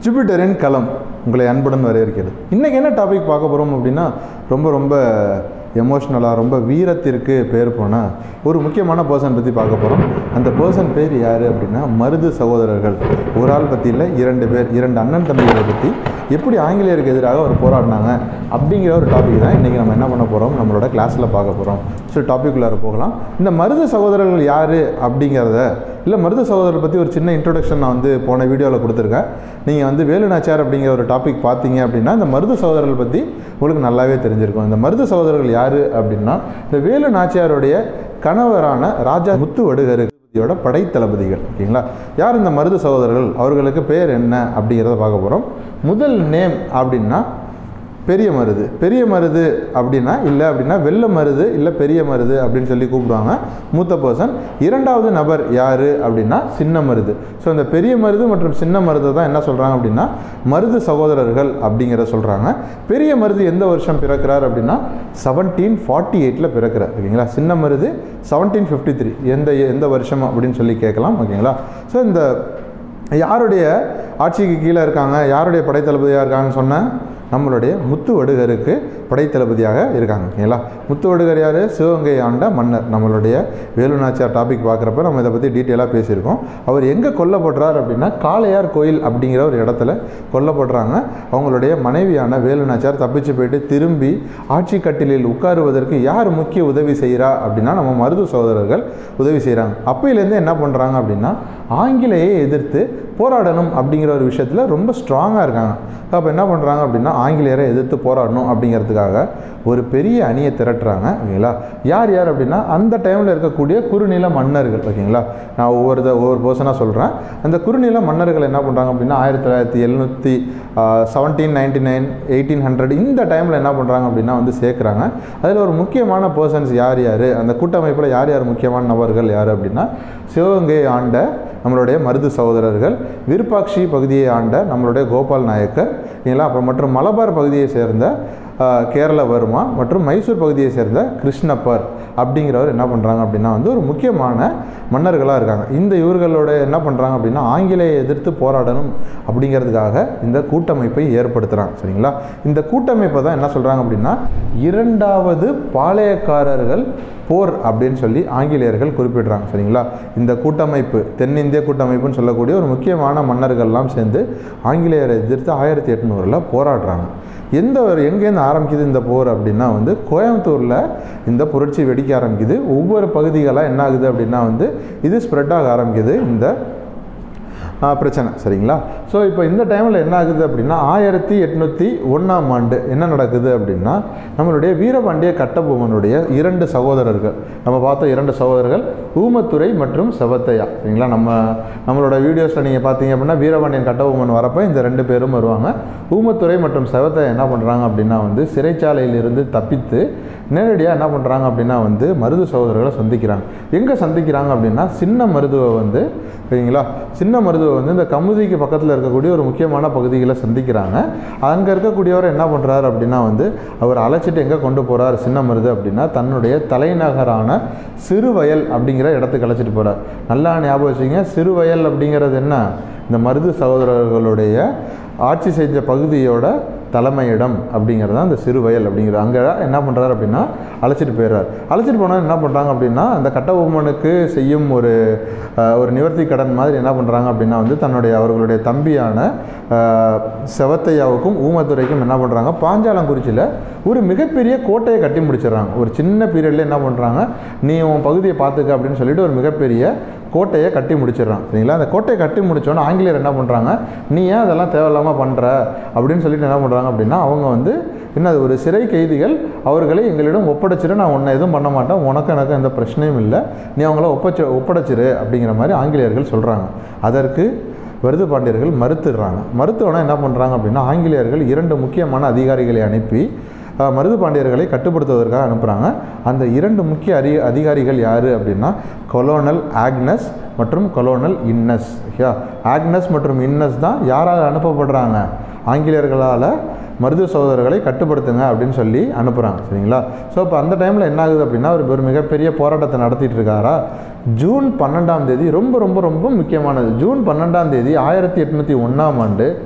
ஜூபிட்டரின் களம் உங்களை அன்புடன் வரவேற்கிறது இன்றைக்கி என்ன டாபிக் பார்க்க போகிறோம் அப்படின்னா ரொம்ப ரொம்ப எமோஷ்னலாக ரொம்ப வீரத்திற்கு பேர் போன ஒரு முக்கியமான பர்சன் பற்றி பார்க்க போகிறோம் அந்த பர்சன் பேர் யார் அப்படின்னா மருது சகோதரர்கள் ஒரு ஆள் பற்றி இல்லை இரண்டு பேர் இரண்டு அண்ணன் தம்பிகளை பற்றி எப்படி ஆங்கிலேயருக்கு எதிராக ஒரு போராடினாங்க அப்படிங்கிற ஒரு டாபிக் தான் இன்றைக்கி நம்ம என்ன பண்ண போகிறோம் நம்மளோட கிளாஸில் பார்க்க போகிறோம் ஸோ டாபிக்குள்ளார போகலாம் இந்த மருது சகோதரர்கள் யார் அப்படிங்கிறத இல்லை மருது சகோதரர் பற்றி ஒரு சின்ன இன்ட்ரொடக்ஷன் நான் வந்து போன வீடியோவில் கொடுத்துருக்கேன் நீங்கள் வந்து வேலுநாச்சியார் அப்படிங்கிற ஒரு டாபிக் பார்த்தீங்க அப்படின்னா இந்த மருது சகோதரர்கள் பற்றி உங்களுக்கு நல்லாவே தெரிஞ்சிருக்கும் இந்த மருது சகோதரர்கள் யார் அப்படின்னா இந்த வேலு நாச்சியாருடைய கணவரான ராஜா முத்து வடுகருதியோட படைத்தளபதிகள் ஓகேங்களா யார் இந்த மருது சகோதரர்கள் அவர்களுக்கு பேர் என்ன அப்படிங்கிறத பார்க்க போகிறோம் முதல் நேம் அப்படின்னா பெரிய மருது பெரிய மருது அப்படின்னா இல்லை அப்படின்னா வெள்ளை மருது இல்லை பெரிய மருது அப்படின்னு சொல்லி கூப்பிடுவாங்க மூத்த பர்சன் இரண்டாவது நபர் யார் அப்படின்னா சின்ன மருது ஸோ இந்த பெரிய மருது மற்றும் சின்ன மருது தான் என்ன சொல்கிறாங்க அப்படின்னா மருது சகோதரர்கள் அப்படிங்கிற சொல்கிறாங்க பெரிய மருது எந்த வருஷம் பிறக்கிறார் அப்படின்னா செவன்டீன் ஃபார்ட்டி எயிட்டில் பிறக்கிறார் ஓகேங்களா சின்ன மருது செவன்டீன் ஃபிஃப்டி த்ரீ எந்த எந்த வருஷம் அப்படின்னு சொல்லி கேட்கலாம் ஓகேங்களா ஸோ இந்த யாருடைய ஆட்சிக்கு கீழே இருக்காங்க யாருடைய படைத்தளபதியாக இருக்காங்கன்னு சொன்னேன் நம்மளுடைய முத்து வடுகருக்கு படைத்தளபதியாக இருக்காங்க ஓகேங்களா முத்து வடுகர் யார் சிவகங்கை ஆண்ட மன்னர் நம்மளுடைய வேலுநாச்சியார் டாபிக் பார்க்குறப்ப நம்ம இதை பற்றி டீட்டெயிலாக பேசியிருக்கோம் அவர் எங்கே கொல்லப்படுறார் அப்படின்னா காளையார் கோயில் அப்படிங்கிற ஒரு இடத்துல கொல்லப்படுறாங்க அவங்களுடைய மனைவியான வேலுநாச்சியார் தப்பிச்சு போயிட்டு திரும்பி ஆட்சி கட்டிலில் உட்காருவதற்கு யார் முக்கிய உதவி செய்கிறா அப்படின்னா நம்ம மருது சகோதரர்கள் உதவி செய்கிறாங்க அப்பையிலேருந்து என்ன பண்ணுறாங்க அப்படின்னா ஆங்கிலேயை எதிர்த்து போராடணும் அப்படிங்கிற ஒரு விஷயத்தில் ரொம்ப ஸ்ட்ராங்காக இருக்காங்க அப்போ என்ன பண்ணுறாங்க அப்படின்னா ஆங்கிலேயரை எதிர்த்து போராடணும் அப்படிங்கிறதுக்காக ஒரு பெரிய அணியை திரட்டுறாங்க ஓகேங்களா யார் யார் அப்படின்னா அந்த டைமில் இருக்கக்கூடிய குறுநில மன்னர்கள் ஓகேங்களா நான் ஒவ்வொரு இதை ஒவ்வொரு பர்சனாக சொல்கிறேன் அந்த குறுநில மன்னர்கள் என்ன பண்ணுறாங்க அப்படின்னா ஆயிரத்தி தொள்ளாயிரத்தி எழுநூற்றி seventeen ninety nine eighteen hundred இந்த டைமில் என்ன பண்ணுறாங்க அப்படின்னா வந்து சேர்க்குறாங்க அதில் ஒரு முக்கியமான பர்சன்ஸ் யார் யார் அந்த கூட்டமைப்பில் யார் யார் முக்கியமான நபர்கள் யார் அப்படின்னா சிவகங்கை ஆண்ட நம்மளுடைய மருது சகோதரர்கள் விருப்பாட்சி பகுதியை ஆண்ட நம்மளுடைய கோபால் நாயக்கர் இல்லைங்களா அப்புறம் மற்றும் மலபார் பகுதியை சேர்ந்த கேரளவர்மா மற்றும் மைசூர் பகுதியை சேர்ந்த கிருஷ்ணப்பர் அப்படிங்கிறவர் என்ன பண்ணுறாங்க அப்படின்னா வந்து ஒரு முக்கியமான மன்னர்களாக இருக்காங்க இந்த இவர்களோட என்ன பண்ணுறாங்க அப்படின்னா ஆங்கிலேயை எதிர்த்து போராடணும் அப்படிங்கிறதுக்காக இந்த கூட்டமைப்பை ஏற்படுத்துகிறாங்க சரிங்களா இந்த கூட்டமைப்பை தான் என்ன சொல்கிறாங்க அப்படின்னா இரண்டாவது பாளையக்காரர்கள் போர் அப்படின்னு சொல்லி ஆங்கிலேயர்கள் குறிப்பிடுறாங்க சரிங்களா இந்த கூட்டமைப்பு தென்னிந்திய கூட்டமைப்புன்னு சொல்லக்கூடிய ஒரு முக்கியமான மன்னர்கள்லாம் சேர்ந்து ஆங்கிலேயரை எதிர்த்து ஆயிரத்தி எட்நூறில் போராடுறாங்க எந்த ஒரு எங்கேருந்து ஆரம்பிக்குது இந்த போர் அப்படின்னா வந்து கோயம்புத்தூரில் இந்த புரட்சி வெடிக்க ஆரம்பிக்குது ஒவ்வொரு பகுதிகளாக என்ன ஆகுது அப்படின்னா வந்து இது ஸ்ப்ரெட் ஆக ஆரம்பிக்குது இந்த பிரச்சனை சரிங்களா ஸோ இப்போ இந்த டைமில் என்ன ஆகுது அப்படின்னா ஆயிரத்தி எட்நூற்றி ஒன்றாம் ஆண்டு என்ன நடக்குது அப்படின்னா நம்மளுடைய வீரபாண்டிய கட்டபொம்மனுடைய இரண்டு சகோதரர்கள் நம்ம பார்த்த இரண்டு சகோதரர்கள் ஊமத்துறை மற்றும் செவத்தையா சரிங்களா நம்ம நம்மளோட வீடியோஸில் நீங்கள் பார்த்தீங்க அப்படின்னா வீரபாண்டியன் கட்டபொம்மன் வரப்போ இந்த ரெண்டு பேரும் வருவாங்க ஊமத்துறை மற்றும் செவத்தையா என்ன பண்ணுறாங்க அப்படின்னா வந்து சிறைச்சாலையிலிருந்து தப்பித்து நேரடியாக என்ன பண்ணுறாங்க அப்படின்னா வந்து மருது சகோதரர்களை சந்திக்கிறாங்க எங்கே சந்திக்கிறாங்க அப்படின்னா சின்ன மருதுவை வந்து சரிங்களா சின்ன மருதுவை வந்து இந்த கமுதிக்கு பக்கத்தில் இருக்கக்கூடிய ஒரு முக்கியமான பகுதிகளை சந்திக்கிறாங்க அங்கே இருக்கக்கூடியவர் என்ன பண்ணுறாரு அப்படின்னா வந்து அவர் அழைச்சிட்டு எங்கே கொண்டு போகிறார் சின்ன மருது அப்படின்னா தன்னுடைய தலைநகரான சிறுவயல் அப்படிங்கிற இடத்துக்கு அழைச்சிட்டு போகிறார் நல்லா ஞாபகம் வச்சுங்க சிறுவயல் அப்படிங்கிறது என்ன இந்த மருது சகோதரர்களுடைய ஆட்சி செஞ்ச பகுதியோட தலைமையிடம் அப்படிங்கிறது தான் அந்த சிறுவயல் அப்படிங்கிற அங்கே என்ன பண்ணுறாரு அப்படின்னா அழைச்சிட்டு போயிடுறார் அழைச்சிட்டு போனால் என்ன பண்ணுறாங்க அப்படின்னா அந்த கட்டபொம்மனுக்கு செய்யும் ஒரு ஒரு நிவர்த்தி கடன் மாதிரி என்ன பண்ணுறாங்க அப்படின்னா வந்து தன்னுடைய அவர்களுடைய தம்பியான செவத்தையாவுக்கும் ஊமத்துறைக்கும் என்ன பண்ணுறாங்க பாஞ்சாலங்குறிச்சியில் ஒரு மிகப்பெரிய கோட்டையை கட்டி முடிச்சிடுறாங்க ஒரு சின்ன பீரியடில் என்ன பண்ணுறாங்க நீ உன் பகுதியை பார்த்துக்க அப்படின்னு சொல்லிட்டு ஒரு மிகப்பெரிய கோட்டையை கட்டி முடிச்சிடுறான் சரிங்களா அந்த கோட்டையை கட்டி முடித்தோன்னே ஆங்கிலேயர் என்ன பண்ணுறாங்க நீ ஏன் அதெல்லாம் தேவையில்லாமல் பண்ணுற அப்படின்னு சொல்லிட்டு என்ன பண்ணுறாங்க அப்படின்னா அவங்க வந்து என்ன ஒரு சிறை கைதிகள் அவர்களை எங்களிடம் ஒப்படைச்சிரு நான் உன்னை எதுவும் பண்ண மாட்டேன் உனக்கு எனக்கு எந்த பிரச்சனையும் இல்லை நீ அவங்கள ஒப்பச்ச ஒப்படைச்சிரு அப்படிங்கிற மாதிரி ஆங்கிலேயர்கள் சொல்கிறாங்க அதற்கு வருது பாண்டியர்கள் மறுத்துடுறாங்க மறுத்தோடனே என்ன பண்ணுறாங்க அப்படின்னா ஆங்கிலேயர்கள் இரண்டு முக்கியமான அதிகாரிகளை அனுப்பி மருது பாண்டியர்களை கட்டுப்படுத்துவதற்காக அனுப்புகிறாங்க அந்த இரண்டு முக்கிய அறி அதிகாரிகள் யார் அப்படின்னா கொலோனல் ஆக்னஸ் மற்றும் கொலோனல் இன்னஸ் ஓகே ஆக்னஸ் மற்றும் இன்னஸ் தான் யாரால் அனுப்பப்படுறாங்க ஆங்கிலேயர்களால் மருது சகோதரர்களை கட்டுப்படுத்துங்க அப்படின்னு சொல்லி அனுப்புகிறாங்க சரிங்களா ஸோ இப்போ அந்த டைமில் என்ன ஆகுது அப்படின்னா ஒரு ஒரு மிகப்பெரிய போராட்டத்தை நடத்திட்டு இருக்காரா ஜூன் பன்னெண்டாம் தேதி ரொம்ப ரொம்ப ரொம்ப முக்கியமானது ஜூன் பன்னெண்டாம் தேதி ஆயிரத்தி எட்நூற்றி ஒன்றாம் ஆண்டு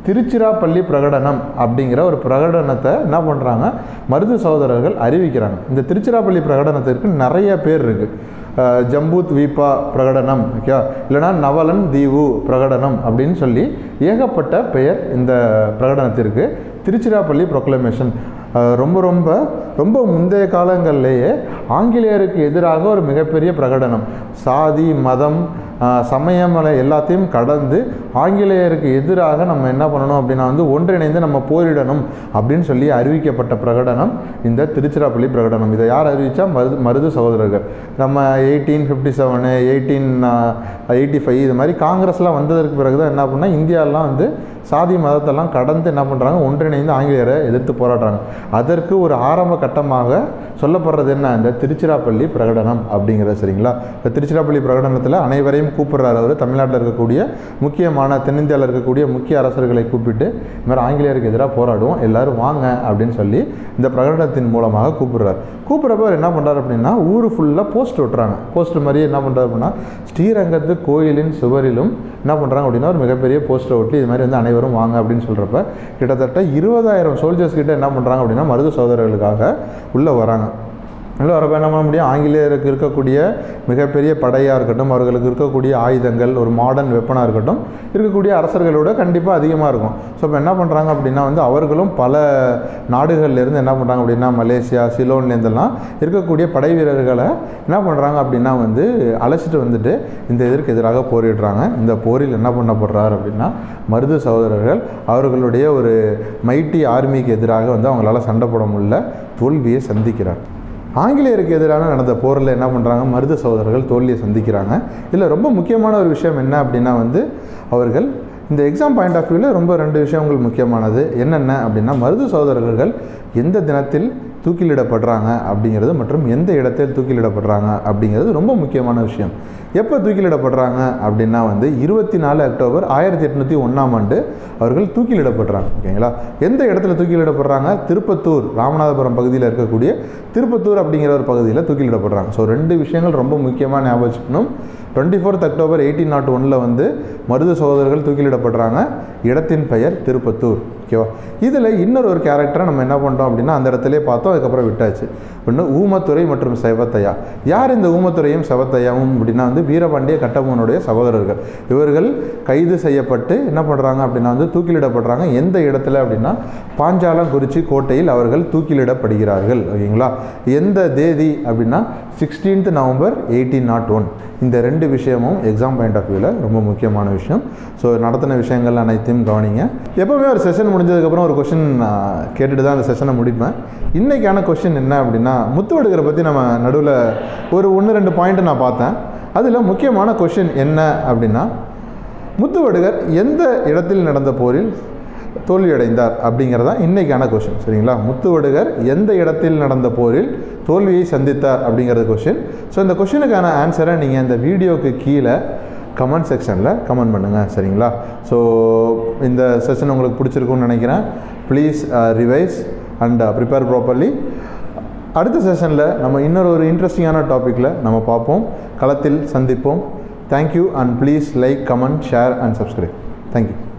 திருச்சிராப்பள்ளி பிரகடனம் அப்படிங்கிற ஒரு பிரகடனத்தை என்ன பண்ணுறாங்க மருது சகோதரர்கள் அறிவிக்கிறாங்க இந்த திருச்சிராப்பள்ளி பிரகடனத்திற்கு நிறைய பேர் இருக்குது ஜம்பூத் வீப்பா பிரகடனம் ஓகே இல்லைனா நவலன் தீவு பிரகடனம் அப்படின்னு சொல்லி ஏகப்பட்ட பெயர் இந்த பிரகடனத்திற்கு திருச்சிராப்பள்ளி ப்ரொக்ளமேஷன் ரொம்ப ரொம்ப ரொம்ப முந்தைய காலங்கள்லேயே ஆங்கிலேயருக்கு எதிராக ஒரு மிகப்பெரிய பிரகடனம் சாதி மதம் ஆஹ், சமயம் எல்லாம் எல்லாத்தையும் கடந்து ஆங்கிலேயருக்கு எதிராக நம்ம என்ன பண்ணணும் அப்படின்னா வந்து ஒன்றிணைந்து நம்ம போரிடணும் அப்படின்னு சொல்லி அறிவிக்கப்பட்ட பிரகடனம் இந்த திருச்சிராப்பள்ளி பிரகடனம் இதை யார் அறிவித்தா மருது மருது சகோதரர்கள் நம்ம eighteen fifty seven eighteen eighty five இது மாதிரி காங்கிரஸ்லாம் வந்ததற்கு பிறகு தான் என்ன பண்ணால் இந்தியாலாம் வந்து சாதி மதத்தெல்லாம் கடந்து என்ன பண்ணுறாங்க ஒன்றிணைந்து ஆங்கிலேயரை எதிர்த்து போராடுறாங்க அதற்கு ஒரு ஆரம்ப கட்டமாக சொல்லப்படுறது என்ன இந்த திருச்சிராப்பள்ளி பிரகடனம் அப்படிங்கிறது சரிங்களா இந்த திருச்சிராப்பள்ளி பிரகடனத்தில் அனைவரையும் கூப்பிடுறாரு அவர் தமிழ்நாட்டில் இருக்கக்கூடிய முக்கியமான தென்னிந்தியாவில் இருக்கக்கூடிய முக்கிய அரசர்களை கூப்பிட்டு இந்த மாதிரி ஆங்கிலேயருக்கு எதிராக போராடுவோம் எல்லாரும் வாங்க அப்படின்னு சொல்லி இந்த பிரகடனத்தின் மூலமாக கூப்பிடுறாரு கூப்பிட்றப்ப அவர் என்ன பண்ணுறாரு அப்படின்னா ஊர் ஃபுல்லாக போஸ்ட் ஒட்டுறாங்க போஸ்ட் மாதிரி என்ன பண்ணுறாரு அப்படின்னா ஸ்ரீரங்கத்து கோயிலின் சுவரிலும் என்ன பண்ணுறாங்க அப்படின்னா ஒரு மிகப்பெரிய போஸ்டரை ஒட்டி இது மாதிரி வந்து அனைவரும் வாங்க அப்படின்னு சொல்கிறப்ப கிட்டத்தட்ட இருபதாயிரம் சோல்ஜர்ஸ் கிட்ட என்ன பண்ணுறாங்க அப்படின்னா மருது சகோதரர்களுக்காக உள்ளே வராங்க இல்லை வரப்போ என்ன பண்ண முடியும் ஆங்கிலேயருக்கு இருக்கக்கூடிய மிகப்பெரிய படையாக இருக்கட்டும் அவர்களுக்கு இருக்கக்கூடிய ஆயுதங்கள் ஒரு மாடர்ன் வெப்பனாக இருக்கட்டும் இருக்கக்கூடிய அரசர்களோட கண்டிப்பாக அதிகமாக இருக்கும் ஸோ இப்போ என்ன பண்ணுறாங்க அப்படின்னா வந்து அவர்களும் பல நாடுகள்லேருந்து என்ன பண்ணுறாங்க அப்படின்னா மலேசியா சிலோன்லேருந்தெல்லாம் இருக்கக்கூடிய படை வீரர்களை என்ன பண்ணுறாங்க அப்படின்னா வந்து அழைச்சிட்டு வந்துட்டு இந்த இதற்கு எதிராக போரிடுறாங்க இந்த போரில் என்ன பண்ணப்படுறார் அப்படின்னா மருது சகோதரர்கள் அவர்களுடைய ஒரு மைட்டி ஆர்மிக்கு எதிராக வந்து அவங்களால சண்டை போட முடியல தோல்வியை சந்திக்கிறார் ஆங்கிலேயருக்கு எதிரான நடந்த போரில் என்ன பண்ணுறாங்க மருது சகோதரர்கள் தோல்வியை சந்திக்கிறாங்க இதில் ரொம்ப முக்கியமான ஒரு விஷயம் என்ன அப்படின்னா வந்து அவர்கள் இந்த எக்ஸாம் பாயிண்ட் ஆஃப் வியூவில் ரொம்ப ரெண்டு விஷயங்கள் முக்கியமானது என்னென்ன அப்படின்னா மருது சகோதரர்கள் எந்த தினத்தில் தூக்கிலிடப்படுறாங்க அப்படிங்கிறது மற்றும் எந்த இடத்தில் தூக்கிலிடப்படுறாங்க அப்படிங்கிறது ரொம்ப முக்கியமான விஷயம் எப்போ தூக்கிலிடப்படுறாங்க அப்படின்னா வந்து இருபத்தி நாலு அக்டோபர் ஆயிரத்தி எட்நூற்றி ஒன்றாம் ஆண்டு அவர்கள் தூக்கிலிடப்படுறாங்க ஓகேங்களா எந்த இடத்துல தூக்கிலிடப்படுறாங்க திருப்பத்தூர் ராமநாதபுரம் பகுதியில் இருக்கக்கூடிய திருப்பத்தூர் அப்படிங்கிற ஒரு பகுதியில் தூக்கிலிடப்படுறாங்க ஸோ ரெண்டு விஷயங்கள் ரொம்ப முக்கியமாக ஞாபகம் வச்சுக்கணும் twenty fourth October eighteen nought ஒனில் வந்து மருது சகோதரர்கள் தூக்கிலிடப்படுறாங்க இடத்தின் பெயர் திருப்பத்தூர் ஓகேவா இதில் இன்னொரு ஒரு கேரக்டரை நம்ம என்ன பண்ணுறோம் அப்படின்னா அந்த இடத்துலேயே பார்த்தோம் அதுக்கப்புறம் விட்டாச்சு ஒன்று ஊமத்துறை மற்றும் செவத்தையா யார் இந்த ஊமத்துறையும் செவத்தையாவும் அப்படின்னா வந்து வீரபாண்டிய கட்டபொம்மனுடைய சகோதரர்கள் இவர்கள் கைது செய்யப்பட்டு என்ன பண்ணுறாங்க அப்படின்னா வந்து தூக்கிலிடப்படுறாங்க எந்த இடத்துல அப்படின்னா பாஞ்சாலங்குறிச்சி கோட்டையில் அவர்கள் தூக்கிலிடப்படுகிறார்கள் ஓகேங்களா எந்த தேதி அப்படின்னா sixteenth November eighteen nought one இந்த ரெண்டு விஷயமும் எக்ஸாம் பாயிண்ட் ஆஃப் வியூவில் ரொம்ப முக்கியமான விஷயம் ஸோ நடத்தின விஷயங்கள் அனைத்தையும் கவனிங்க எப்போவுமே ஒரு செஷன் முடிஞ்சதுக்கப்புறம் ஒரு கொஷின் கேட்டுட்டு தான் அந்த செஷனை முடிப்பேன் இன்றைக்கான கொஷின் என்ன அப்படின்னா முத்துவடுகரை பற்றி நம்ம நடுவில் ஒரு ஒன்று ரெண்டு பாயிண்ட் நான் பார்த்தேன் அதில் முக்கியமான கொஷின் என்ன அப்படின்னா முத்துவடுகர் எந்த இடத்தில் நடந்த போரில் தோல்வியடைந்தார் அப்படிங்கிறதா இன்றைக்கான கொஷின் சரிங்களா முத்துவடுகர் எந்த இடத்தில் நடந்த போரில் தோல்வியை சந்தித்தார் அப்படிங்கிறது கொஷின் ஸோ இந்த கொஷினுக்கான ஆன்சரை நீங்கள் இந்த வீடியோக்கு கீழே கமெண்ட் செக்ஷனில் கமெண்ட் பண்ணுங்கள் சரிங்களா ஸோ இந்த செஷன் உங்களுக்கு பிடிச்சிருக்குன்னு நினைக்கிறேன் please revise and prepare properly அடுத்த செஷனில் நம்ம இன்னொரு ஒரு இன்ட்ரெஸ்டிங்கான டாப்பிக்கில் நம்ம பார்ப்போம் களத்தில் சந்திப்போம் thank you and please like comment share and subscribe thank you